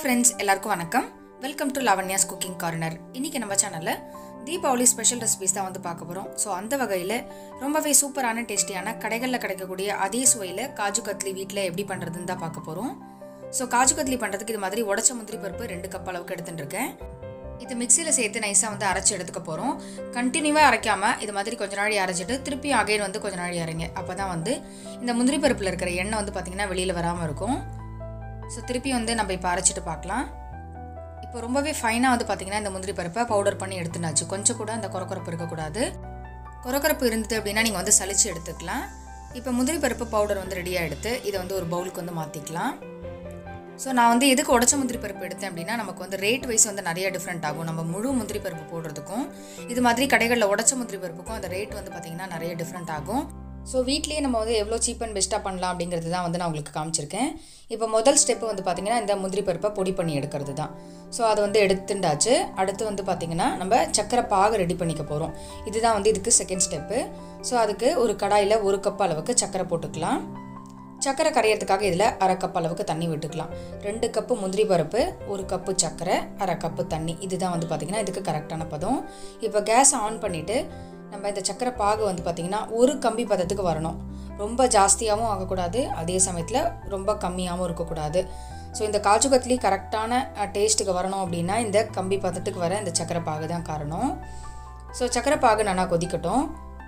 friends எல்லாருக்கும் வணக்கம் welcome to Lavanya's cooking corner இன்னைக்கு நம்ம சேனலில் தீபாவளி ஸ்பெஷல் ரெசிபிஸ் தான் வந்து பார்க்க போகிறோம் ஸோ அந்த வகையில் ரொம்பவே சூப்பரான டேஸ்டியான கடைகளில் கிடைக்கக்கூடிய அதே சுவையில் காஜு கத்லி வீட்டில் எப்படி பண்ணுறதுன்னு தான் பார்க்க போகிறோம் ஸோ காஜு கத்லி பண்ணுறதுக்கு இது மாதிரி உடச்ச முந்திரி பருப்பு ரெண்டு கப் அளவுக்கு எடுத்துட்டு இருக்கேன் இது மிக்சியில் சேர்த்து நைஸாக வந்து அரைச்சி எடுத்துக்க போகிறோம் கண்டினியூவாக அரைக்காமல் இது மாதிரி கொஞ்ச நாள் அரைச்சிட்டு திருப்பி அகைன் வந்து கொஞ்ச நாள் அரைங்க அப்போ தான் வந்து இந்த முந்திரி பருப்பில் இருக்கிற எண்ணெய் வந்து பார்த்திங்கன்னா வெளியில் வராமல் இருக்கும் ஸோ திருப்பி வந்து நம்ம இப்போ அரைச்சிட்டு பார்க்கலாம் இப்போ ரொம்பவே ஃபைனாக வந்து பார்த்திங்கன்னா இந்த முந்திரி பருப்பை பவுடர் பண்ணி எடுத்துனாச்சு கொஞ்சம் கூட அந்த குறக்குறப்பு இருக்கக்கூடாது குறக்குறப்பு இருந்தது அப்படின்னா நீங்கள் வந்து சலிச்சு எடுத்துக்கலாம் இப்போ முந்திரி பருப்பு பவுடர் வந்து ரெடியாக எடுத்து இதை வந்து ஒரு பவுலுக்கு வந்து மாற்றிக்கலாம் ஸோ நான் வந்து எதுக்கு உடச்ச முந்திரி பருப்பு எடுத்தேன் அப்படின்னா நமக்கு வந்து ரேட் வைஸ் வந்து நிறைய டிஃப்ரெண்ட் ஆகும் நம்ம முழு முந்திரி பருப்பு போடுறதுக்கும் இது மாதிரி கடைகளில் உடச்ச முந்திரி பருப்புக்கும் அந்த ரேட் வந்து பார்த்திங்கன்னா நிறைய டிஃப்ரெண்ட் ஆகும் ஸோ வீட்லேயே நம்ம வந்து எவ்வளோ சீப் அண்ட் பெஸ்ட்டாக பண்ணலாம் அப்படிங்கிறது தான் வந்து நான் உங்களுக்கு காமிச்சிருக்கேன் இப்போ முதல் ஸ்டெப்பு வந்து பார்த்திங்கன்னா இந்த முந்திரி பருப்பை பொடி பண்ணி எடுக்கிறது தான் ஸோ அதை வந்து எடுத்துண்டாச்சு அடுத்து வந்து பார்த்திங்கன்னா நம்ம சக்கரை பாகு ரெடி பண்ணிக்க போகிறோம் இதுதான் வந்து இதுக்கு செகண்ட் ஸ்டெப்பு ஸோ அதுக்கு ஒரு கடாயில் ஒரு கப் அளவுக்கு சக்கரை போட்டுக்கலாம் சக்கரை கரையிறதுக்காக இதில் அரை கப் அளவுக்கு தண்ணி விட்டுக்கலாம் ரெண்டு கப்பு முந்திரி பருப்பு ஒரு கப்பு சக்கரை அரை கப்பு தண்ணி இதுதான் வந்து பார்த்திங்கன்னா இதுக்கு கரெக்டான பதம் இப்போ கேஸ் ஆன் பண்ணிவிட்டு நம்ம இந்த சக்கரை பாகு வந்து பார்த்திங்கன்னா ஒரு கம்பி பதத்துக்கு வரணும் ரொம்ப ஜாஸ்தியாகவும் ஆகக்கூடாது அதே சமயத்தில் ரொம்ப கம்மியாகவும் இருக்கக்கூடாது ஸோ இந்த காஜு கத்லி கரெக்டான டேஸ்ட்டுக்கு வரணும் அப்படின்னா இந்த கம்பி பதத்துக்கு வர இந்த சக்கரை பாகு தான் காரணம் ஸோ சக்கரை பாகு நல்லா கொதிக்கட்டும்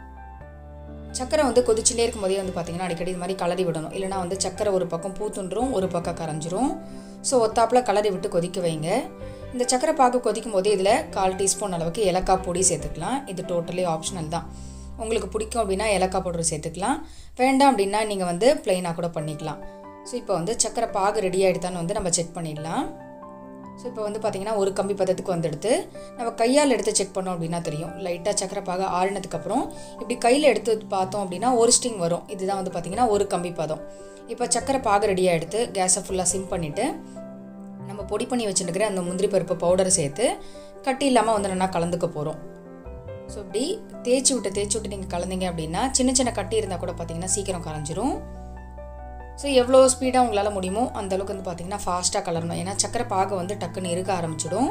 சக்கரை வந்து கொதிச்சுட்டே இருக்கும் போதே வந்து பார்த்திங்கன்னா அடிக்கடி இது மாதிரி கலரி விடணும் இல்லைனா வந்து சக்கரை ஒரு பக்கம் பூத்துன்றும் ஒரு பக்கம் கரைஞ்சிரும் ஸோ ஒத்தாப்பில் கலரி விட்டு கொதிக்க வைங்க இந்த சக்கரை பாகு கொதிக்கும் போதே இதில் கால் டீஸ்பூன் அளவுக்கு ஏலக்காய் பொடி சேர்த்துக்கலாம் இது டோட்டலி ஆப்ஷனல் தான் உங்களுக்கு பிடிக்கும் அப்படின்னா ஏலக்காய் பவுடர் சேர்த்துக்கலாம் வேண்டாம் அப்படின்னா நீங்கள் வந்து ப்ளைனாக கூட பண்ணிக்கலாம் ஸோ இப்போ வந்து சக்கரை பாகு ரெடி ஆகிடுதான்னு வந்து நம்ம செக் பண்ணிடலாம் ஸோ இப்போ வந்து பார்த்திங்கன்னா ஒரு கம்பி பதத்துக்கு வந்துடுத்து நம்ம கையால் எடுத்து செக் பண்ணோம் அப்படின்னா தெரியும் லைட்டாக சக்கரை பாக ஆறினதுக்கப்புறம் இப்படி கையில் எடுத்து பார்த்தோம் அப்படின்னா ஒரு ஸ்டிங் வரும் இதுதான் வந்து பார்த்திங்கன்னா ஒரு கம்பி பதம் இப்போ சக்கரை பாக ரெடியாக எடுத்து கேஸை ஃபுல்லாக சிம் பண்ணிவிட்டு நம்ம பொடி பண்ணி வச்சுருக்கிற அந்த முந்திரி பருப்பு பவுடரை சேர்த்து கட்டி இல்லாமல் வந்து நல்லா கலந்துக்க போகிறோம் ஸோ இப்படி தேய்ச்சி விட்டு தேய்ச்சி விட்டு நீங்கள் கலந்தீங்க அப்படின்னா சின்ன சின்ன கட்டி இருந்தால் கூட பார்த்திங்கன்னா சீக்கிரம் கரைஞ்சிரும் ஸோ எவ்வளோ ஸ்பீடாக உங்களால் முடியுமோ அந்தளவுக்கு வந்து பார்த்தீங்கன்னா ஃபாஸ்ட்டாக கலரணும் ஏன்னா சக்கரை பாக வந்து டக்குன்னு இருக்க ஆரம்பிச்சிடும்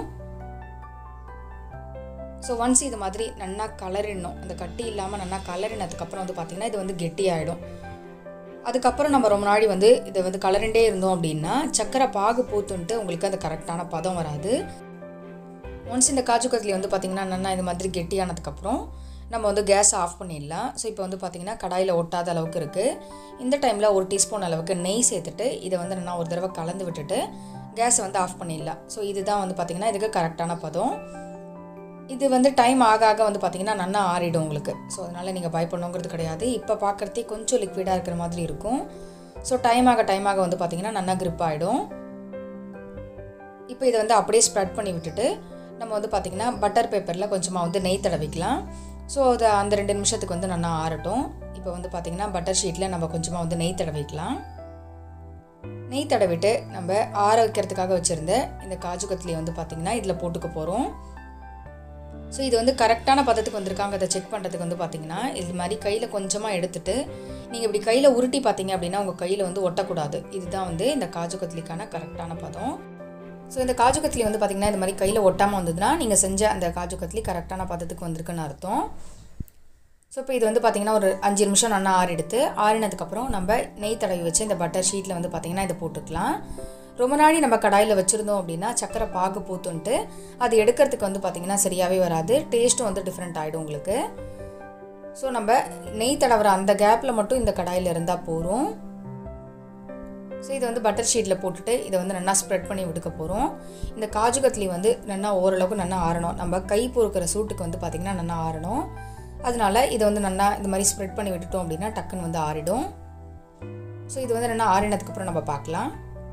ஸோ ஒன்ஸ் இது மாதிரி நல்லா கலரிடணும் அந்த கட்டி இல்லாமல் நல்லா கலரினதுக்கப்புறம் வந்து பார்த்திங்கன்னா இது வந்து கெட்டியாயிடும் அதுக்கப்புறம் நம்ம ரொம்ப நாள் வந்து இதை வந்து கலரிண்டே இருந்தோம் அப்படின்னா சக்கரை பாகு பூத்துன்ட்டு உங்களுக்கு அந்த கரெக்டான பதம் வராது ஒன்ஸ் இந்த காஜு கத்திலி வந்து பார்த்திங்கன்னா நல்லா இது மாதிரி கெட்டியானதுக்கப்புறம் நம்ம வந்து கேஸ் ஆஃப் பண்ணிடலாம் ஸோ இப்போ வந்து பார்த்திங்கன்னா கடாயில் ஒட்டாத அளவுக்கு இருக்குது இந்த டைமில் ஒரு டீஸ்பூன் அளவுக்கு நெய் சேர்த்துட்டு இதை வந்து நான் ஒரு தடவை கலந்து விட்டுட்டு கேஸை வந்து ஆஃப் பண்ணிடலாம் ஸோ இதுதான் வந்து பார்த்திங்கன்னா இதுக்கு கரெக்டான பதம் இது வந்து டைம் ஆக ஆக வந்து பார்த்திங்கன்னா நல்லா ஆறிடும் உங்களுக்கு ஸோ அதனால் நீங்கள் பயப்படணுங்கிறது கிடையாது இப்போ பார்க்குறதே கொஞ்சம் லிக்விடாக இருக்கிற மாதிரி இருக்கும் ஸோ டைம் ஆக டைம் ஆக வந்து பார்த்திங்கன்னா நல்லா grip ஆகிடும் இப்போ இதை வந்து அப்படியே ஸ்ப்ரெட் பண்ணி விட்டுட்டு நம்ம வந்து பார்த்திங்கன்னா பட்டர் பேப்பரில் கொஞ்சமாக வந்து நெய் தடவிக்கலாம் ஸோ அது அந்த ரெண்டு நிமிஷத்துக்கு வந்து நல்லா ஆறட்டும் இப்போ வந்து பார்த்திங்கன்னா பட்டர் ஷீட்டில் நம்ம கொஞ்சமாக வந்து நெய் தடவிக்கலாம் நெய் தடவிட்டு நம்ம ஆற வைக்கிறதுக்காக வச்சுருந்த இந்த காஜு கத்திலியை வந்து பார்த்திங்கன்னா இதில் போட்டுக்க போகிறோம் ஸோ இது வந்து கரெக்டான பதத்துக்கு வந்திருக்காங்க அதை செக் பண்ணுறதுக்கு வந்து பார்த்திங்கன்னா இது மாதிரி கையில் கொஞ்சமாக எடுத்துட்டு நீங்கள் இப்படி கையில் உருட்டி பார்த்தீங்க அப்படின்னா உங்கள் கையில் வந்து ஒட்டக்கூடாது இதுதான் வந்து இந்த காஜு கத்திலிக்கான கரெக்டான பதம் ஸோ இந்த காஜு கத்திலி வந்து பார்த்திங்கன்னா இந்த மாதிரி கையில் ஒட்டாமல் வந்ததுன்னா நீங்கள் செஞ்ச அந்த காஜு கத்திலி கரெக்டான பதத்துக்கு வந்திருக்குன்னு அர்த்தம் ஸோ இப்போ இது வந்து பார்த்திங்கன்னா ஒரு அஞ்சு நிமிஷம் நல்லா ஆறிடுத்து ஆறினதுக்கப்புறம் நம்ம நெய் தடவி வச்சு இந்த பட்டர் ஷீட்டில் வந்து பார்த்திங்கன்னா இதை போட்டுக்கலாம் ரொம்ப நாளி நம்ம கடாயில் வச்சுருந்தோம் அப்படின்னா சக்கரை பாகு பூத்துன்ட்டு அது எடுக்கிறதுக்கு வந்து பார்த்திங்கன்னா சரியாகவே வராது டேஸ்ட்டும் வந்து டிஃப்ரெண்ட் ஆகிடும் உங்களுக்கு ஸோ நம்ம நெய் தடவுற அந்த கேப்பில் மட்டும் இந்த கடாயில் இருந்தால் போதும் ஸோ இதை வந்து பட்டர் ஷீட்டில் போட்டுட்டு இதை வந்து நல்லா ஸ்ப்ரெட் பண்ணி விடுக்க போகிறோம் இந்த காஜு கத்லி வந்து நல்லா ஓரளவுக்கு நல்லா ஆறணும் நம்ம கை பொறுக்கிற சூட்டுக்கு வந்து பார்த்திங்கன்னா நல்லா ஆறணும் அதனால இதை வந்து நல்லா இந்த மாதிரி ஸ்ப்ரெட் பண்ணி விட்டுட்டோம் அப்படின்னா டக்குன்னு வந்து ஆறிடும் ஸோ இது வந்து நல்லா ஆறினதுக்கப்புறம் நம்ம பார்க்கலாம்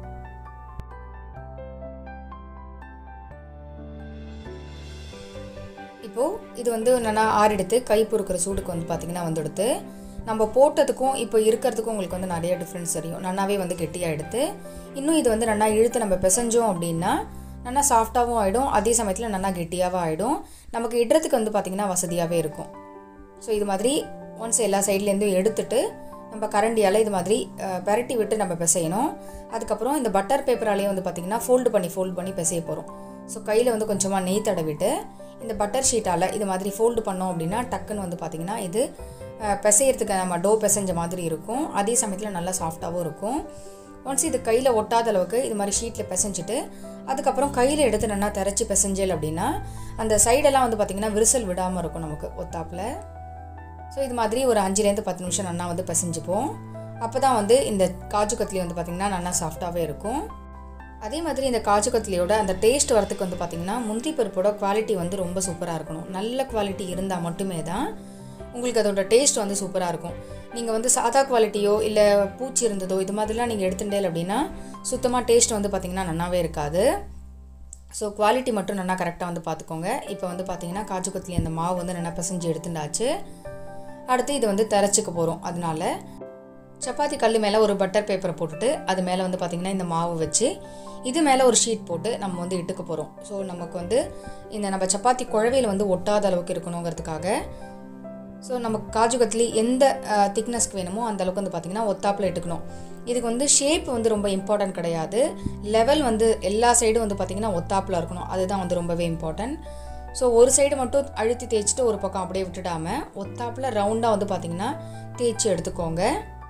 இப்போது இது வந்து நல்லா ஆறிடுத்து கை பொறுக்கிற சூடுக்கு வந்து பார்த்திங்கன்னா வந்துடுத்து நம்ம போட்டதுக்கும் இப்போ இருக்கிறதுக்கும் உங்களுக்கு வந்து நிறைய டிஃப்ரென்ஸ் தெரியும் நல்லாவே வந்து கெட்டியாக எடுத்து இன்னும் இது வந்து நல்லா இழுத்து நம்ம பிசைஞ்சோம் அப்படின்னா நல்லா சாஃப்டாகவும் ஆகிடும் அதே சமயத்தில் நல்லா கெட்டியாகவும் ஆகிடும் நமக்கு இடுறதுக்கு வந்து பார்த்திங்கன்னா வசதியாகவே இருக்கும் ஸோ இது மாதிரி ஒன்ஸ் எல்லா சைட்லேருந்தும் எடுத்துட்டு நம்ம கரண்டியால் இது மாதிரி அஹ், பெரட்டி விட்டு நம்ம பிசையணும் அதுக்கப்புறம் இந்த பட்டர் பேப்பராலேயே வந்து பார்த்திங்கன்னா ஃபோல்டு பண்ணி ஃபோல்டு பண்ணி பிசைய போகிறோம் ஸோ கையில் வந்து கொஞ்சமாக நெய் தடவிட்டு இந்த பட்டர் ஷீட்டால் இது மாதிரி ஃபோல்டு பண்ணோம் அப்படின்னா டக்குன்னு வந்து பார்த்திங்கன்னா இது அஹ், பிசையறதுக்கு நம்ம டோ பிசைஞ்ச மாதிரி இருக்கும் அதே சமயத்தில் நல்லா சாஃப்டாகவும் இருக்கும் ஒன்ஸ் இது கையில் ஒட்டாத அளவுக்கு இது மாதிரி ஷீட்டில் பிசைஞ்சிட்டு அதுக்கப்புறம் கையில் எடுத்து நல்லா திரச்சி பிசைஞ்சல் அப்படின்னா அந்த சைடெல்லாம் வந்து பார்த்திங்கன்னா விரிசல் விடாமல் இருக்கும் நமக்கு ஒத்தாப்பில் ஸோ இது மாதிரி ஒரு அஞ்சுலேருந்து பத்து நிமிஷம் நல்லா வந்து பிசைஞ்சுப்போம் அப்போ தான் வந்து இந்த காஜு கத்லி வந்து பார்த்திங்கன்னா நல்லா சாஃப்டாகவே இருக்கும் அதே மாதிரி இந்த காஜு கத்லியோட அந்த டேஸ்ட் வரத்துக்கு வந்து பார்த்திங்கன்னா முந்திரி பருப்போட குவாலிட்டி வந்து ரொம்ப சூப்பராக இருக்கணும் நல்ல குவாலிட்டி இருந்தால் மட்டுமே தான் உங்களுக்கு அதோட டேஸ்ட் வந்து சூப்பராக இருக்கும் நீங்கள் வந்து சாதா குவாலிட்டியோ இல்லை பூச்சி இருந்ததோ இது மாதிரிலாம் நீங்கள் எடுத்துட்டேல் அப்படின்னா சுத்தமாக டேஸ்ட் வந்து பார்த்திங்கன்னா நல்லாவே இருக்காது ஸோ குவாலிட்டி மட்டும் நல்லா கரெக்டாக வந்து பார்த்துக்கோங்க இப்போ வந்து பார்த்தீங்கன்னா காஜு கத்லி அந்த மாவு வந்து நல்லா பிசைஞ்சு எடுத்துட்டாச்சு அடுத்து இது வந்து திரச்சிக்க போகிறோம் அதனால சப்பாத்தி கல் மேலே ஒரு பட்டர் பேப்பரை போட்டுட்டு அது மேலே வந்து பார்த்திங்கன்னா இந்த மாவு வச்சு இது மேலே ஒரு ஷீட் போட்டு நம்ம வந்து இட்டுக்க போகிறோம் ஸோ நமக்கு வந்து இந்த நம்ம சப்பாத்தி குழவையில் வந்து ஒட்டாத அளவுக்கு இருக்கணுங்கிறதுக்காக ஸோ நமக்கு காஜு கத்லி எந்த திக்னஸ்க்கு வேணுமோ அந்த அளவுக்கு வந்து பார்த்திங்கன்னா ஒத்தாப்பில் எடுக்கணும் இதுக்கு வந்து ஷேப் வந்து ரொம்ப இம்பார்ட்டன்ட் கிடையாது லெவல் வந்து எல்லா சைடும் வந்து பார்த்திங்கன்னா ஒத்தாப்பில் இருக்கணும் அதுதான் வந்து ரொம்பவே இம்பார்ட்டன்ட் ஸோ ஒரு சைடு மட்டும் அழுத்தி தேய்ச்சிட்டு ஒரு பக்கம் அப்படியே விட்டுடாம ஒத்தாப்பில் ரவுண்டாக வந்து பார்த்திங்கன்னா தேய்ச்சி எடுத்துக்கோங்க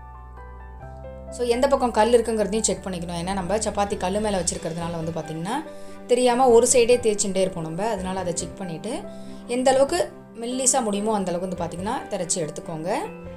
ஸோ எந்த பக்கம் கல் இருக்குங்கிறதையும் செக் பண்ணிக்கணும் ஏன்னா நம்ம சப்பாத்தி கல் மேலே வச்சுருக்கிறதுனால வந்து பார்த்திங்கன்னா தெரியாமல் ஒரு சைடே தேய்ச்சிட்டே இருப்போம் நம்ம அதனால் அதை செக் பண்ணிவிட்டு எந்த அளவுக்கு மெல்லிஸாக முடியுமோ அந்த அளவுக்கு வந்து பார்த்திங்கன்னா திரச்சி எடுத்துக்கோங்க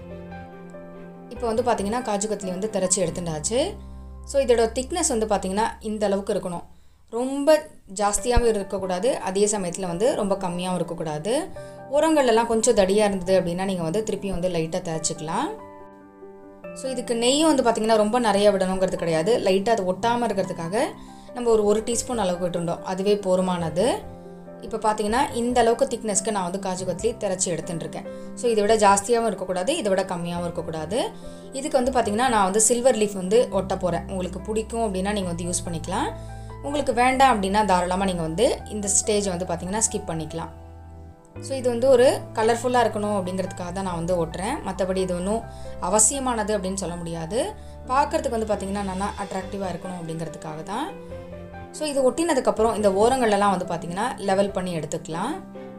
இப்போ வந்து பார்த்திங்கன்னா காஜு கத்லி வந்து திரச்சி எடுத்துட்டாச்சு ஸோ இதோட திக்னஸ் வந்து பார்த்திங்கன்னா இந்த அளவுக்கு இருக்கணும் ரொம்ப ஜாஸ்தியாகவும் இருக்கக்கூடாது அதே சமயத்தில் வந்து ரொம்ப கம்மியாகவும் இருக்கக்கூடாது உரங்கள்லாம் கொஞ்சம் தடியாக இருந்தது அப்படின்னா நீங்கள் வந்து திருப்பி வந்து லைட்டாக தேய்ச்சிக்கலாம் ஸோ இதுக்கு நெய்யும் வந்து பார்த்திங்கன்னா ரொம்ப நிறைய விடணுங்கிறது கிடையாது லைட்டாக அது ஒட்டாமல் இருக்கிறதுக்காக நம்ம ஒரு ஒரு டீஸ்பூன் அளவுக்கு விட்டுண்டோம் அதுவே போருமானது இப்போ பார்த்தீங்கன்னா இந்த அளவுக்கு திக்னஸ்க்கு நான் வந்து காஜு கத்லி திரச்சி எடுத்துட்டு இருக்கேன் ஸோ இதை விட ஜாஸ்தியாகவும் இருக்கக்கூடாது இதை விட கம்மியாகவும் இருக்கக்கூடாது இதுக்கு வந்து பார்த்திங்கன்னா நான் வந்து சில்வர் லீஃப் வந்து ஒட்ட போகிறேன் உங்களுக்கு பிடிக்கும் அப்படின்னா நீங்கள் வந்து யூஸ் பண்ணிக்கலாம் உங்களுக்கு வேண்டாம் அப்படின்னா தாராளமாக நீங்கள் வந்து இந்த ஸ்டேஜ் வந்து பார்த்திங்கன்னா ஸ்கிப் பண்ணிக்கலாம் ஸோ இது வந்து ஒரு கலர்ஃபுல்லாக இருக்கணும் அப்படிங்கிறதுக்காக தான் நான் வந்து ஓட்டுறேன் மற்றபடி இது ஒன்றும் அவசியமானது அப்படின்னு சொல்ல முடியாது பார்க்குறதுக்கு வந்து பார்த்திங்கன்னா நல்லா அட்ராக்டிவாக இருக்கணும் அப்படிங்கிறதுக்காக தான் ஸோ இது ஒட்டினதுக்கப்புறம் இந்த ஓரங்கள்லாம் வந்து பார்த்திங்கன்னா லெவல் பண்ணி எடுத்துக்கலாம்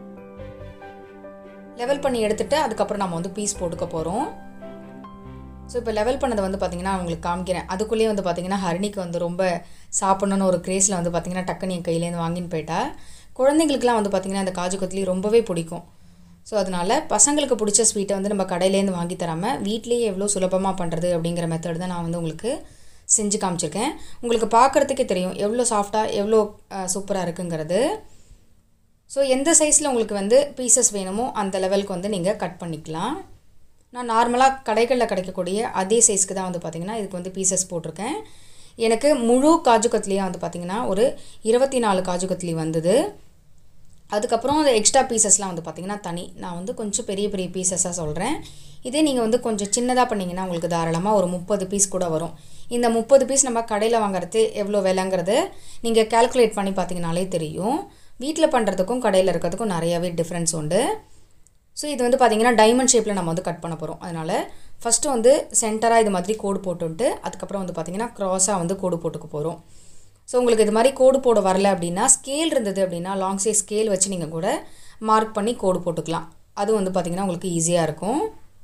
லெவல் பண்ணி எடுத்துட்டு அதுக்கப்புறம் நம்ம வந்து பீஸ் போட்டுக்க போகிறோம் ஸோ இப்போ லெவல் பண்ணதை வந்து பார்த்திங்கன்னா உங்களுக்கு காமிக்கிறேன் அதுக்குள்ளேயே வந்து பார்த்திங்கன்னா ஹரிணிக்கு வந்து ரொம்ப சாப்பிட்ணுன்னு ஒரு கிரேஸில் வந்து பார்த்திங்கன்னா டக்குன்னு என் கையிலேருந்து வாங்கின்னு போயிட்டா குழந்தைங்களுக்குலாம் வந்து பார்த்திங்கன்னா இந்த காஜு கத்லி ரொம்பவே பிடிக்கும் ஸோ அதனால் பசங்களுக்கு பிடிச்ச ஸ்வீட்டை வந்து நம்ம கடையிலேருந்து வாங்கி தராமல் வீட்லேயே எவ்வளோ சுலபமாக பண்ணுறது அப்படிங்கிற மெத்தட் தான் நான் வந்து உங்களுக்கு செஞ்சு காமிச்சிருக்கேன் உங்களுக்கு பார்க்குறதுக்கே தெரியும் எவ்வளோ சாஃப்டாக எவ்வளோ சூப்பராக இருக்குங்கிறது ஸோ எந்த சைஸில் உங்களுக்கு வந்து பீசஸ் வேணுமோ அந்த லெவலுக்கு வந்து நீங்கள் கட் பண்ணிக்கலாம் நான் நார்மலாக கடைகளில் கிடைக்கக்கூடிய அதே சைஸ்க்கு தான் வந்து பார்த்திங்கன்னா இதுக்கு வந்து பீசஸ் போட்டிருக்கேன் எனக்கு முழு காஜு கத்லியாக வந்து பார்த்திங்கன்னா ஒரு இருபத்தி நாலு காஜு கத்லி வந்தது அதுக்கப்புறம் அந்த எக்ஸ்ட்ரா பீசஸ்லாம் வந்து பார்த்திங்கன்னா தனி நான் வந்து கொஞ்சம் பெரிய பெரிய பீசஸாக சொல்கிறேன் இதே நீங்கள் வந்து கொஞ்சம் சின்னதாக பண்ணிங்கன்னா உங்களுக்கு தாராளமாக ஒரு முப்பது பீஸ் கூட வரும் இந்த முப்பது பீஸ் நம்ம கடையில் வாங்குறது எவ்வளோ விலைங்கிறது நீங்கள் கால்குலேட் பண்ணி பார்த்தீங்கனாலே தெரியும் வீட்டில் பண்ணுறதுக்கும் கடையில் இருக்கிறதுக்கும் நிறையாவே டிஃப்ரென்ஸ் உண்டு ஸோ இது வந்து பார்த்திங்கன்னா டைமண்ட் ஷேப்பில் நம்ம வந்து கட் பண்ண போகிறோம் அதனால் ஃபஸ்ட்டு வந்து சென்டராக இது மாதிரி கோடு போட்டுன்ட்டு அதுக்கப்புறம் வந்து பார்த்திங்கன்னா க்ராஸாக வந்து கோடு போட்டுக்க போகிறோம் ஸோ உங்களுக்கு இது மாதிரி கோடு போட வரல அப்படின்னா ஸ்கேல் இருந்தது அப்படின்னா லாங் சைஸ் ஸ்கேல் வச்சு நீங்கள் கூட மார்க் பண்ணி கோடு போட்டுக்கலாம் அது வந்து பார்த்திங்கன்னா உங்களுக்கு ஈஸியாக இருக்கும்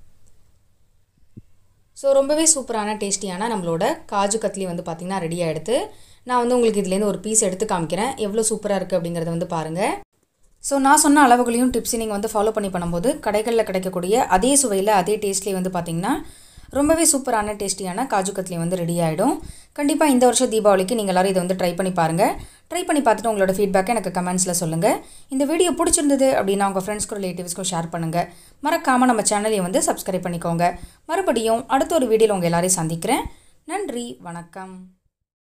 ஸோ ரொம்பவே சூப்பரான டேஸ்டியான நம்மளோட காஜு கத்லி வந்து பார்த்திங்கன்னா ரெடி ஆகிடுது நான் வந்து உங்களுக்கு இதுலேருந்து ஒரு பீஸ் எடுத்து காமிக்கிறேன் எவ்வளோ சூப்பராக இருக்குது அப்படிங்கிறத வந்து பாருங்கள் ஸோ நான் சொன்ன அளவுகளையும் டிப்ஸையும் நீங்கள் வந்து ஃபாலோ பண்ணி பண்ணும்போது கடைகளில் கிடைக்கக்கூடிய அதே சுவையில் அதே டேஸ்ட்லேயே வந்து பார்த்திங்கன்னா ரொம்பவே சூப்பரான டேஸ்டியான காஜு கத்லி வந்து ரெடி ஆகிடும் கண்டிப்பாக இந்த வருஷம் தீபாவளிக்கு நீங்கள் எல்லோரும் இதை வந்து ட்ரை பண்ணி பாருங்கள் ட்ரை பண்ணி பார்த்துட்டு உங்களோட ஃபீட்பேக்கை எனக்கு கமெண்ட்ஸில் சொல்லுங்கள் இந்த வீடியோ பிடிச்சிருந்தது அப்படின்னா உங்கள் ஃப்ரெண்ட்ஸ்க்கும் ரிலேட்டிவ்ஸ்க்கும் ஷேர் பண்ணுங்கள் மறக்காமல் நம்ம சேனலையும் வந்து சப்ஸ்கிரைப் பண்ணிக்கோங்க மறுபடியும் அடுத்த ஒரு வீடியோவில் உங்கள் எல்லாரையும் சந்திக்கிறேன் நன்றி வணக்கம்